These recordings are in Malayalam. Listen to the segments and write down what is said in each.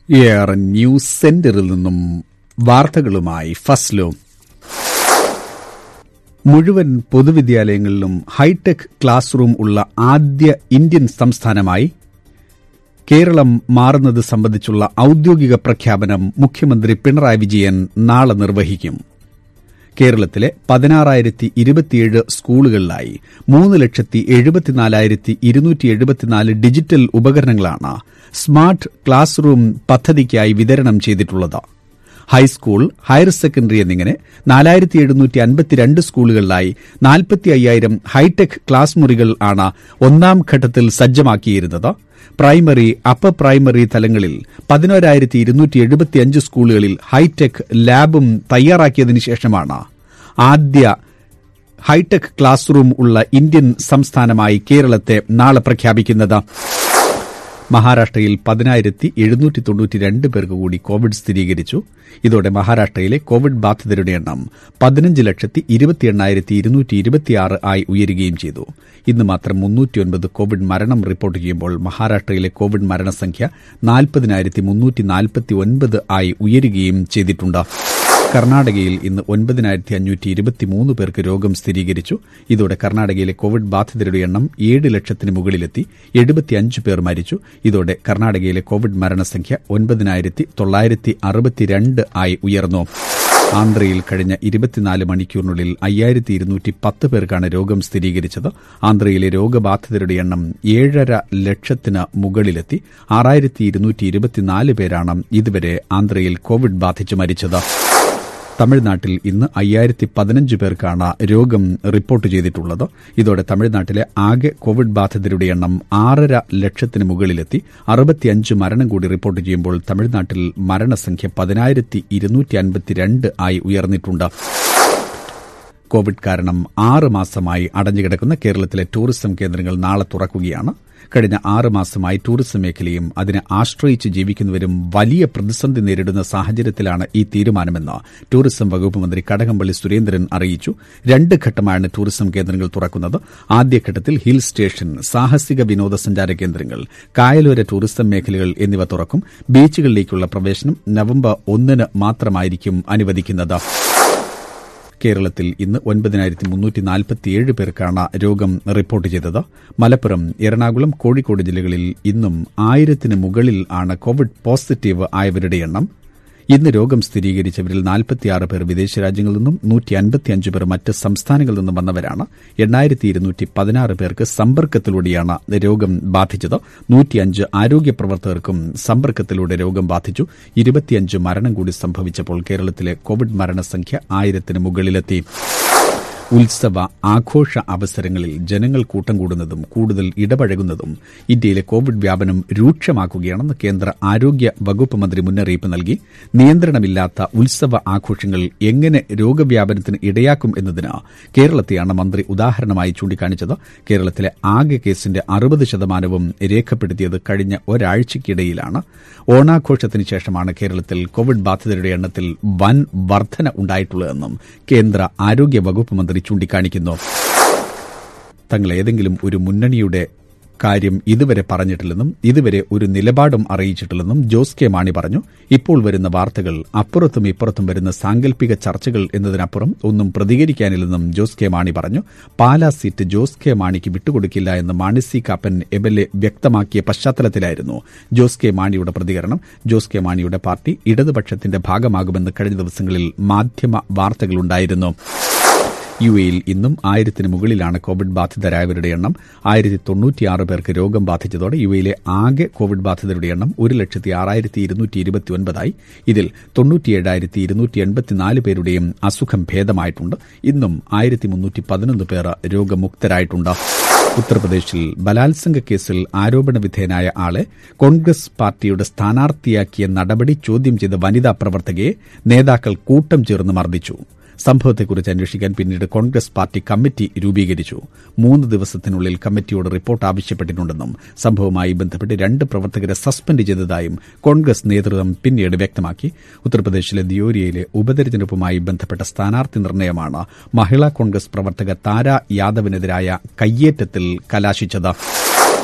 എയർ ന്യൂസ് സെന്ററിൽ നിന്നും വാർത്തകളുമായി ഫസ്ലോ മുഴുവൻ പൊതുവിദ്യാലയങ്ങളിലും ഹൈടെക് ക്ലാസ് റൂം ഉള്ള ആദ്യ ഇന്ത്യൻ സംസ്ഥാനമായി കേരളം മാറുന്നത് സംബന്ധിച്ചുള്ള ഔദ്യോഗിക പ്രഖ്യാപനം മുഖ്യമന്ത്രി പിണറായി വിജയൻ നാളെ നിർവഹിക്കും കേരളത്തിലെ പതിനാറായിരത്തി ഇരുപത്തിയേഴ് സ്കൂളുകളിലായി മൂന്ന് ലക്ഷത്തി എഴുപത്തിനാലായിരത്തി ഇരുന്നൂറ്റി എഴുപത്തിനാല് ഡിജിറ്റൽ ഉപകരണങ്ങളാണ് സ്മാർട്ട് ക്ലാസ് റൂം പദ്ധതിക്കായി വിതരണം ചെയ്തിട്ടുള്ളത് ഹൈസ്കൂൾ ഹയർ സെക്കൻഡറി എന്നിങ്ങനെ നാലായിരത്തി എഴുന്നൂറ്റി അൻപത്തിരണ്ട് സ്കൂളുകളിലായി നാൽപ്പത്തി അയ്യായിരം ഹൈടെക് ക്ലാസ് മുറികൾ ആണ് ഒന്നാം ഘട്ടത്തിൽ സജ്ജമാക്കിയിരുന്നത് പ്രൈമറി അപ്പർ പ്രൈമറി തലങ്ങളിൽ പതിനോരായിരത്തി ഇരുന്നൂറ്റി എഴുപത്തിയഞ്ച് സ്കൂളുകളിൽ ഹൈടെക് ലാബും തയ്യാറാക്കിയതിനു ശേഷമാണ് ആദ്യ ഹൈടെക് ക്ലാസ് റൂം ഉള്ള ഇന്ത്യൻ സംസ്ഥാനമായി കേരളത്തെ നാളെ പ്രഖ്യാപിക്കുന്നത് മഹാരാഷ്ട്രയിൽ പതിനായിരത്തി എഴുന്നൂറ്റി തൊണ്ണൂറ്റി രണ്ട് പേർക്ക് കൂടി കോവിഡ് സ്ഥിരീകരിച്ചു ഇതോടെ മഹാരാഷ്ട്രയിലെ കോവിഡ് ബാധിതരുടെ എണ്ണം പതിനഞ്ച് ലക്ഷത്തി ഇരുപത്തി എണ്ണായിരത്തി ഇരുന്നൂറ്റി ഇരുപത്തിയാറ് ആയി ഉയരുകയും ചെയ്തു ഇന്ന് മാത്രം മുന്നൂറ്റിയൊൻപത് കോവിഡ് മരണം റിപ്പോർട്ട് ചെയ്യുമ്പോൾ മഹാരാഷ്ട്രയിലെ കോവിഡ് മരണസംഖ്യ നാൽപ്പതിനായിരത്തി മുന്നൂറ്റി നാൽപ്പത്തി ഒൻപത് ആയി ഉയരുകയും ചെയ്തിട്ടുണ്ട് കർണാടകയിൽ ഇന്ന് ഒൻപതിനായിരത്തി അഞ്ഞൂറ്റി ഇരുപത്തിമൂന്ന് പേർക്ക് രോഗം സ്ഥിരീകരിച്ചു ഇതോടെ കർണാടകയിലെ കോവിഡ് ബാധിതരുടെ എണ്ണം ഏഴ് ലക്ഷത്തിന് മുകളിലെത്തി എഴുപത്തിയഞ്ച് പേർ മരിച്ചു ഇതോടെ കർണാടകയിലെ കോവിഡ് മരണസംഖ്യ ഒൻപതിനായിരത്തി തൊള്ളായിരത്തി അറുപത്തിരണ്ട് ആയി ഉയർന്നു ആന്ധ്രയിൽ കഴിഞ്ഞ ഇരുപത്തിനാല് മണിക്കൂറിനുള്ളിൽ അയ്യായിരത്തി ഇരുന്നൂറ്റി പത്ത് പേർക്കാണ് രോഗം സ്ഥിരീകരിച്ചത് ആന്ധ്രയിലെ രോഗബാധിതരുടെ എണ്ണം ഏഴര ലക്ഷത്തിന് മുകളിലെത്തി ആറായിരത്തി ഇരുന്നൂറ്റി ഇരുപത്തിനാല് പേരാണ് ഇതുവരെ ആന്ധ്രയിൽ കോവിഡ് ബാധിച്ച് മരിച്ചത് തമിഴ്നാട്ടിൽ ഇന്ന് അയ്യായിരത്തി പതിനഞ്ച് പേർക്കാണ് രോഗം റിപ്പോർട്ട് ചെയ്തിട്ടുള്ളത് ഇതോടെ തമിഴ്നാട്ടിലെ ആകെ കോവിഡ് ബാധിതരുടെ എണ്ണം ആറര ലക്ഷത്തിന് മുകളിലെത്തി അറുപത്തിയഞ്ച് മരണം കൂടി റിപ്പോർട്ട് ചെയ്യുമ്പോൾ തമിഴ്നാട്ടിൽ മരണസംഖ്യ പതിനായിരത്തി ഇരുന്നൂറ്റി അൻപത്തിരണ്ട് ആയി ഉയർന്നിട്ടുണ്ട് കോവിഡ് കാരണം ആറ് മാസമായി അടഞ്ഞുകിടക്കുന്ന കേരളത്തിലെ ടൂറിസം കേന്ദ്രങ്ങൾ നാളെ തുറക്കുകയാണ് കഴിഞ്ഞ ആറ് മാസമായി ടൂറിസം മേഖലയും അതിനെ ആശ്രയിച്ച് ജീവിക്കുന്നവരും വലിയ പ്രതിസന്ധി നേരിടുന്ന സാഹചര്യത്തിലാണ് ഈ തീരുമാനമെന്ന് ടൂറിസം വകുപ്പ് മന്ത്രി കടകംപള്ളി സുരേന്ദ്രൻ അറിയിച്ചു രണ്ട് ഘട്ടമാണ് ടൂറിസം കേന്ദ്രങ്ങൾ തുറക്കുന്നത് ആദ്യഘട്ടത്തിൽ ഹിൽ സ്റ്റേഷൻ സാഹസിക വിനോദസഞ്ചാര കേന്ദ്രങ്ങൾ കായലോര ടൂറിസം മേഖലകൾ എന്നിവ തുറക്കും ബീച്ചുകളിലേക്കുള്ള പ്രവേശനം നവംബർ ഒന്നിന് മാത്രമായിരിക്കും അനുവദിക്കുന്നത് കേരളത്തിൽ ഇന്ന് ഒൻപതിനായിരത്തി മുന്നൂറ്റി നാൽപ്പത്തിയേഴ് പേർക്കാണ് രോഗം റിപ്പോർട്ട് ചെയ്തത് മലപ്പുറം എറണാകുളം കോഴിക്കോട് ജില്ലകളിൽ ഇന്നും ആയിരത്തിന് മുകളിൽ ആണ് കോവിഡ് പോസിറ്റീവ് ആയവരുടെ എണ്ണം ഇന്ന് രോഗം സ്ഥിരീകരിച്ചവരിൽ നാൽപ്പത്തിയാറ് പേർ വിദേശ രാജ്യങ്ങളിൽ നിന്നും നൂറ്റി അൻപത്തിയഞ്ച് പേർ മറ്റ് സംസ്ഥാനങ്ങളിൽ നിന്നും വന്നവരാണ് എണ്ണായിരത്തി ഇരുന്നൂറ്റി പതിനാറ് പേർക്ക് സമ്പർക്കത്തിലൂടെയാണ് രോഗം ബാധിച്ചത് നൂറ്റിയഞ്ച് ആരോഗ്യ പ്രവർത്തകർക്കും സമ്പർക്കത്തിലൂടെ രോഗം ബാധിച്ചു ഇരുപത്തിയഞ്ച് മരണം കൂടി സംഭവിച്ചപ്പോൾ കേരളത്തിലെ കോവിഡ് മരണസംഖ്യ ആയിരത്തിന് മുകളിലെത്തി ഉത്സവ ആഘോഷ അവസരങ്ങളിൽ ജനങ്ങൾ കൂട്ടം കൂടുന്നതും കൂടുതൽ ഇടപഴകുന്നതും ഇന്ത്യയിലെ കോവിഡ് വ്യാപനം രൂക്ഷമാക്കുകയാണെന്ന് കേന്ദ്ര ആരോഗ്യ വകുപ്പ് മന്ത്രി മുന്നറിയിപ്പ് നൽകി നിയന്ത്രണമില്ലാത്ത ഉത്സവ ആഘോഷങ്ങൾ എങ്ങനെ രോഗവ്യാപനത്തിന് ഇടയാക്കും എന്നതിന് കേരളത്തെയാണ് മന്ത്രി ഉദാഹരണമായി ചൂണ്ടിക്കാണിച്ചത് കേരളത്തിലെ ആകെ കേസിന്റെ അറുപത് ശതമാനവും രേഖപ്പെടുത്തിയത് കഴിഞ്ഞ ഒരാഴ്ചയ്ക്കിടയിലാണ് ഓണാഘോഷത്തിന് ശേഷമാണ് കേരളത്തിൽ കോവിഡ് ബാധിതരുടെ എണ്ണത്തിൽ വൻ വർധന ഉണ്ടായിട്ടുള്ളതെന്നും കേന്ദ്ര ആരോഗ്യ വകുപ്പ് മന്ത്രി ചൂണ്ടിക്കാണിക്കുന്നു തങ്ങൾ ഏതെങ്കിലും ഒരു മുന്നണിയുടെ കാര്യം ഇതുവരെ പറഞ്ഞിട്ടില്ലെന്നും ഇതുവരെ ഒരു നിലപാടും അറിയിച്ചിട്ടില്ലെന്നും ജോസ് കെ മാണി പറഞ്ഞു ഇപ്പോൾ വരുന്ന വാർത്തകൾ അപ്പുറത്തും ഇപ്പുറത്തും വരുന്ന സാങ്കല്പിക ചർച്ചകൾ എന്നതിനപ്പുറം ഒന്നും പ്രതികരിക്കാനില്ലെന്നും ജോസ് കെ മാണി പറഞ്ഞു പാലാ സീറ്റ് ജോസ് കെ മാണിക്ക് വിട്ടുകൊടുക്കില്ല എന്ന് Mani C Kappan M L A വ്യക്തമാക്കിയ പശ്ചാത്തലത്തിലായിരുന്നു ജോസ് കെ മാണിയുടെ പ്രതികരണം ജോസ് കെ മാണിയുടെ പാർട്ടി ഇടതുപക്ഷത്തിന്റെ ഭാഗമാകുമെന്ന് കഴിഞ്ഞ ദിവസങ്ങളിൽ മാധ്യമ വാർത്തകളുണ്ടായിരുന്നു യു എയിൽ ഇന്നും ആയിരത്തിന് മുകളിലാണ് കോവിഡ് ബാധിതരായവരുടെ എണ്ണം ആയിരത്തി തൊണ്ണൂറ്റിയാറ് പേർക്ക് രോഗം ബാധിച്ചതോടെ യു എയിലെ ആകെ കോവിഡ് ബാധിതരുടെ എണ്ണം ഒരു ലക്ഷത്തി ആറായിരത്തി ഇരുന്നൂറ്റി ഇരുപത്തിയൊൻപതായി ഇതിൽ തൊണ്ണൂറ്റിയേഴായിരത്തി ഇരുന്നൂറ്റി എൺപത്തിനാല് പേരുടെയും അസുഖം ഭേദമായിട്ടുണ്ട് ഇന്നും ആയിരത്തി മുന്നൂറ്റി പതിനൊന്ന് പേർ രോഗമുക്തരായിട്ടുണ്ട് ഉത്തർപ്രദേശിൽ ബലാത്സംഗ കേസിൽ ആരോപണ വിധേയനായ ആളെ കോൺഗ്രസ് പാർട്ടിയുടെ സ്ഥാനാർത്ഥിയാക്കിയ നടപടി ചോദ്യം ചെയ്ത വനിതാ പ്രവർത്തകയെ നേതാക്കൾ കൂട്ടം ചേർന്ന് മർദ്ദിച്ചു സംഭവത്തെക്കുറിച്ച് അന്വേഷിക്കാൻ പിന്നീട് കോൺഗ്രസ് പാർട്ടി കമ്മിറ്റി രൂപീകരിച്ചു മൂന്ന് ദിവസത്തിനുള്ളിൽ കമ്മിറ്റിയോട് റിപ്പോർട്ട് ആവശ്യപ്പെട്ടിട്ടുണ്ടെന്നും സംഭവവുമായി ബന്ധപ്പെട്ട് രണ്ട് പ്രവർത്തകരെ സസ്പെൻഡ് ചെയ്തതായും കോൺഗ്രസ് നേതൃത്വം പിന്നീട് വ്യക്തമാക്കി ഉത്തർപ്രദേശിലെ ദിയോരിയയിലെ ഉപതെരഞ്ഞെടുപ്പുമായി ബന്ധപ്പെട്ട സ്ഥാനാർത്ഥി നിർണയമാണ് മഹിളാ കോൺഗ്രസ് പ്രവർത്തക താര യാദവിനെതിരായ കയ്യേറ്റത്തിൽ കലാശിച്ചത്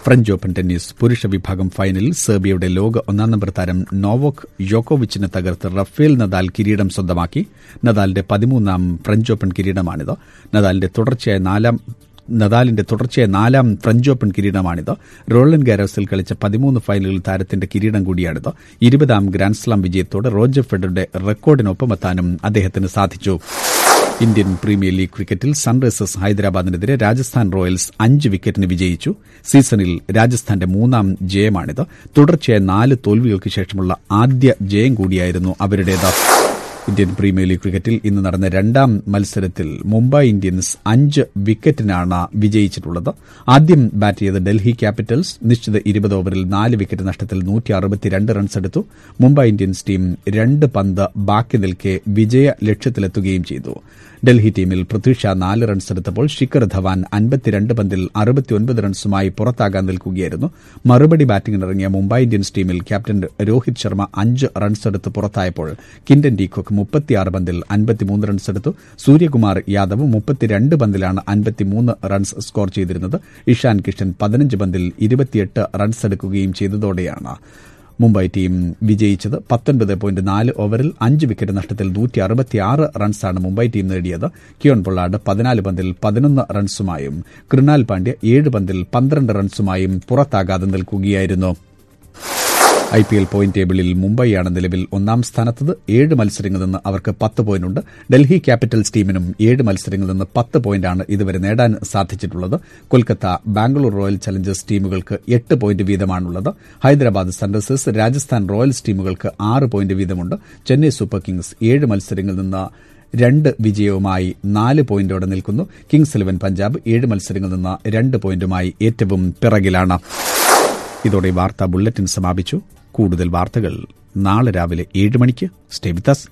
ഫ്രഞ്ച് ഓപ്പൺ ടെന്നീസ് പുരുഷ വിഭാഗം ഫൈനലിൽ സെർബിയയുടെ ലോക ഒന്നാം നമ്പർ താരം നോവോക് യോക്കോവിച്ചിനെ തകർത്ത് റഫേൽ നദാൽ കിരീടം സ്വന്തമാക്കി നദാലിന്റെ പതിമൂന്നാം ഫ്രഞ്ച് ഓപ്പൺ കിരീടമാണിത് നദാലിന്റെ തുടർച്ചയായ നാലാം നദാലിന്റെ തുടർച്ചയായ നാലാം ഫ്രഞ്ച് ഓപ്പൺ കിരീടമാണിത് റോളൻ ഗാരോസിൽ കളിച്ച പതിമൂന്ന് ഫൈനലിൽ താരത്തിന്റെ കിരീടം കൂടിയാണിത് ഇരുപതാം ഗ്രാൻഡ്സ്ലാം വിജയത്തോടെ റോജർ ഫെഡറുടെ റെക്കോർഡിനൊപ്പം എത്താനും അദ്ദേഹത്തിന് സാധിച്ചു ഇന്ത്യൻ പ്രീമിയർ ലീഗ് ക്രിക്കറ്റിൽ സൺറൈസേഴ്സ് ഹൈദരാബാദിനെതിരെ രാജസ്ഥാൻ റോയൽസ് അഞ്ച് വിക്കറ്റിന് വിജയിച്ചു സീസണിൽ രാജസ്ഥാന്റെ മൂന്നാം ജയമാണിത് തുടർച്ചയായ നാല് തോൽവികൾക്ക് ശേഷമുള്ള ആദ്യ ജയം കൂടിയായിരുന്നു അവരുടേത് ഇന്ത്യൻ പ്രീമിയർ ലീഗ് ക്രിക്കറ്റിൽ ഇന്ന് നടന്ന രണ്ടാം മത്സരത്തിൽ മുംബൈ ഇന്ത്യൻസ് അഞ്ച് വിക്കറ്റിനാണ് വിജയിച്ചിട്ടുള്ളത് ആദ്യം ബാറ്റ് ചെയ്ത ഡൽഹി ക്യാപിറ്റൽസ് നിശ്ചിത ഇരുപത് ഓവറിൽ നാല് വിക്കറ്റ് നഷ്ടത്തിൽ നൂറ്റി അറുപത്തിരണ്ട് റൺസ് എടുത്തു മുംബൈ ഇന്ത്യൻസ് ടീം രണ്ട് പന്ത് ബാക്കി നിൽക്കെ വിജയ ലക്ഷ്യത്തിലെത്തുകയും ചെയ്തു ഡൽഹി ടീമിൽ പൃഥ്വി ഷാ നാല് റൺസ് എടുത്തപ്പോൾ ശിഖർ ധവാൻ അൻപത്തിരണ്ട് പന്തിൽ അറുപത്തിയൊൻപത് റൺസുമായി പുറത്താകാൻ നിൽക്കുകയായിരുന്നു മറുപടി ബാറ്റിംഗിനിറങ്ങിയ മുംബൈ ഇന്ത്യൻസ് ടീമിൽ ക്യാപ്റ്റൻ രോഹിത് ശർമ്മ അഞ്ച് റൺസ് എടുത്ത് പുറത്തായപ്പോൾ കിൻഡൻ ഡീകോക്ക് മുപ്പത്തിയാറ് പന്തിൽ അൻപത്തിമൂന്ന് റൺസ് എടുത്തു സൂര്യകുമാർ യാദവ് മുപ്പത്തിരണ്ട് പന്തിലാണ് അൻപത്തിമൂന്ന് റൺസ് സ്കോർ ചെയ്തിരുന്നത് ഇഷാൻ കിഷൻ പതിനഞ്ച് പന്തിൽ ഇരുപത്തിയെട്ട് റൺസ് എടുക്കുകയും ചെയ്തതോടെയാണ് മുംബൈ ടീം വിജയിച്ചത് പത്തൊൻപത് പോയിന്റ് നാല് ഓവറിൽ അഞ്ച് വിക്കറ്റ് നഷ്ടത്തിൽ നൂറ്റി അറുപത്തിയാറ് റൺസാണ് മുംബൈ ടീം നേടിയത് കിയോൺ പൊള്ളാഡ് പതിനാല് പന്തിൽ പതിനൊന്ന് റൺസുമായും കൃണാൽ പാണ്ഡ്യ ഏഴ് പന്തിൽ പന്ത്രണ്ട് റൺസുമായും പുറത്താകാതെ നിൽക്കുകയായിരുന്നു ഐ പി എൽ പോയിന്റ് ടേബിളിൽ മുംബൈയാണ് നിലവിൽ ഒന്നാം സ്ഥാനത്തത് ഏഴ് മത്സരങ്ങളിൽ നിന്ന് അവർക്ക് പത്ത് പോയിന്റുണ്ട് ഡൽഹി ക്യാപിറ്റൽസ് ടീമിനും ഏഴ് മത്സരങ്ങളിൽ നിന്ന് പത്ത് പോയിന്റാണ് ഇതുവരെ നേടാൻ സാധിച്ചിട്ടുള്ളത് കൊൽക്കത്ത ബാംഗ്ലൂർ റോയൽ ചലഞ്ചേഴ്സ് ടീമുകൾക്ക് എട്ട് പോയിന്റ് വീതമാണുള്ളത് ഹൈദരാബാദ് സൺറൈസേഴ്സ് രാജസ്ഥാൻ റോയൽസ് ടീമുകൾക്ക് ആറ് പോയിന്റ് വീതമുണ്ട് ചെന്നൈ സൂപ്പർ കിങ്സ് ഏഴ് മത്സരങ്ങളിൽ നിന്ന് രണ്ട് വിജയവുമായി നാല് പോയിന്റോടെ നിൽക്കുന്നു കിങ്സ് ഇലവൻ പഞ്ചാബ് ഏഴ് മത്സരങ്ങളിൽ നിന്ന് രണ്ട് പോയിന്റുമായി ഏറ്റവും പിറകിലാണ് ഇതോടെ വാർത്താ ബുള്ളറ്റിൻ സമാപിച്ചു കൂടുതൽ വാർത്തകൾ നാളെ രാവിലെ ഏഴ് മണിക്ക് സ്റ്റേ വിത്ത് us